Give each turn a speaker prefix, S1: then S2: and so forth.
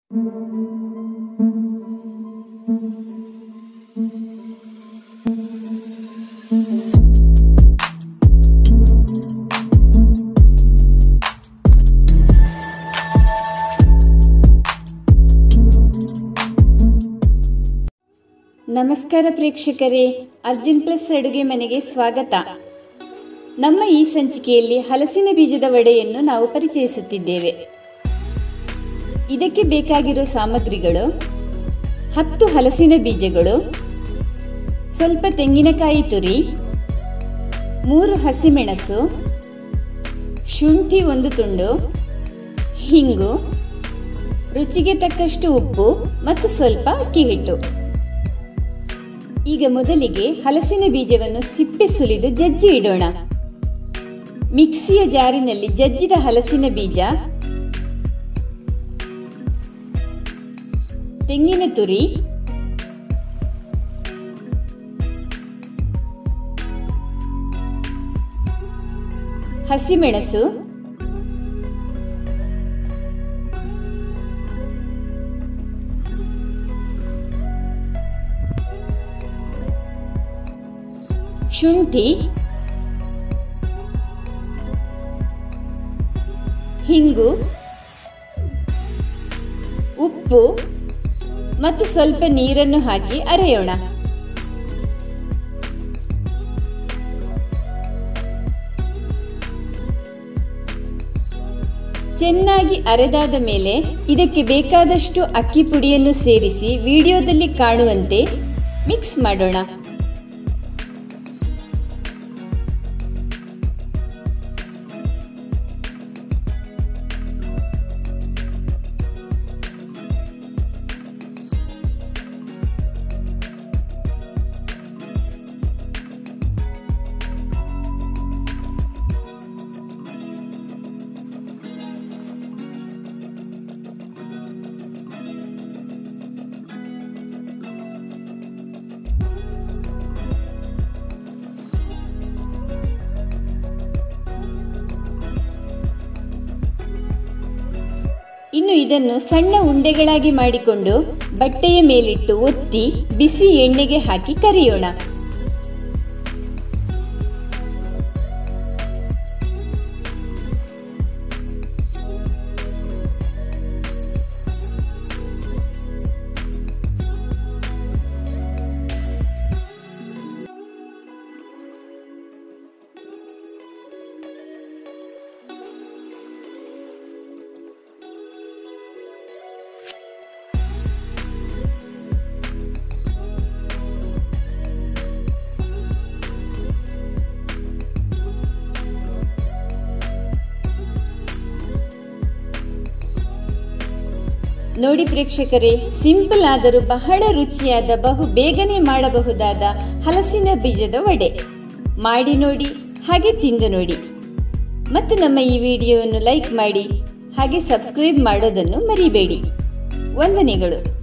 S1: ನಮಸ್ಕಾರ ಪ್ರೇಕ್ಷಕರೇ ಅರ್ಜುನ್ ಪ್ಲಸ್ ಅಡುಗೆ ಮನೆಗೆ ಸ್ವಾಗತ ನಮ್ಮ ಈ ಸಂಚಿಕೆಯಲ್ಲಿ ಹಲಸಿನ ಬೀಜದ ವಡೆಯನ್ನು ನಾವು ಪರಿಚಯಿಸುತ್ತಿದ್ದೇವೆ ಇದಕ್ಕೆ ಬೇಕಾಗಿರೋ ಸಾಮಗ್ರಿಗಳು ಹತ್ತು ಹಲಸಿನ ಬೀಜಗಳು ಸ್ವಲ್ಪ ತೆಂಗಿನಕಾಯಿ ತುರಿ ಮೂರು ಹಸಿಮೆಣಸು ಶುಂಠಿ ಒಂದು ತುಂಡು ಹಿಂಗು ರುಚಿಗೆ ತಕ್ಕಷ್ಟು ಉಪ್ಪು ಮತ್ತು ಸ್ವಲ್ಪ ಅಕ್ಕಿ ಹಿಟ್ಟು ಈಗ ಮೊದಲಿಗೆ ಹಲಸಿನ ಬೀಜವನ್ನು ಸಿಪ್ಪೆ ಸುಲಿದು ಜಜ್ಜಿ ಇಡೋಣ ಮಿಕ್ಸಿಯ ಜಾರಿನಲ್ಲಿ ಜಜ್ಜಿದ ಹಲಸಿನ ಬೀಜ ತೆಂಗಿನ ತುರಿ ಹಸಿಮೆಣಸು ಶುಂಠಿ ಹಿಂಗು ಉಪ್ಪು ಮತ್ತು ಸ್ವಲ್ಪ ನೀರನ್ನು ಹಾಕಿ ಅರೆಯೋಣ ಚೆನ್ನಾಗಿ ಅರೆದಾದ ಮೇಲೆ ಇದಕ್ಕೆ ಬೇಕಾದಷ್ಟು ಅಕ್ಕಿ ಪುಡಿಯನ್ನು ಸೇರಿಸಿ ವಿಡಿಯೋದಲ್ಲಿ ಕಾಣುವಂತೆ ಮಿಕ್ಸ್ ಮಾಡೋಣ ಇನ್ನು ಇದನ್ನು ಸಣ್ಣ ಉಂಡೆಗಳಾಗಿ ಮಾಡಿಕೊಂಡು ಬಟ್ಟೆಯ ಮೇಲಿಟ್ಟು ಒತ್ತಿ ಬಿಸಿ ಎಣ್ಣೆಗೆ ಹಾಕಿ ಕರಿಯೋಣ ನೋಡಿ ಪ್ರೇಕ್ಷಕರೇ ಸಿಂಪಲ್ ಆದರೂ ಬಹಳ ರುಚಿಯಾದ ಬಹು ಬೇಗನೆ ಮಾಡಬಹುದಾದ ಹಲಸಿನ ಬೀಜದ ವಡೆ ಮಾಡಿ ನೋಡಿ ಹಾಗೆ ತಿಂದು ನೋಡಿ ಮತ್ತು ನಮ್ಮ ಈ ವಿಡಿಯೋವನ್ನು ಲೈಕ್ ಮಾಡಿ ಹಾಗೆ ಸಬ್ಸ್ಕ್ರೈಬ್ ಮಾಡೋದನ್ನು ಮರಿಬೇಡಿ ವಂದನೆಗಳು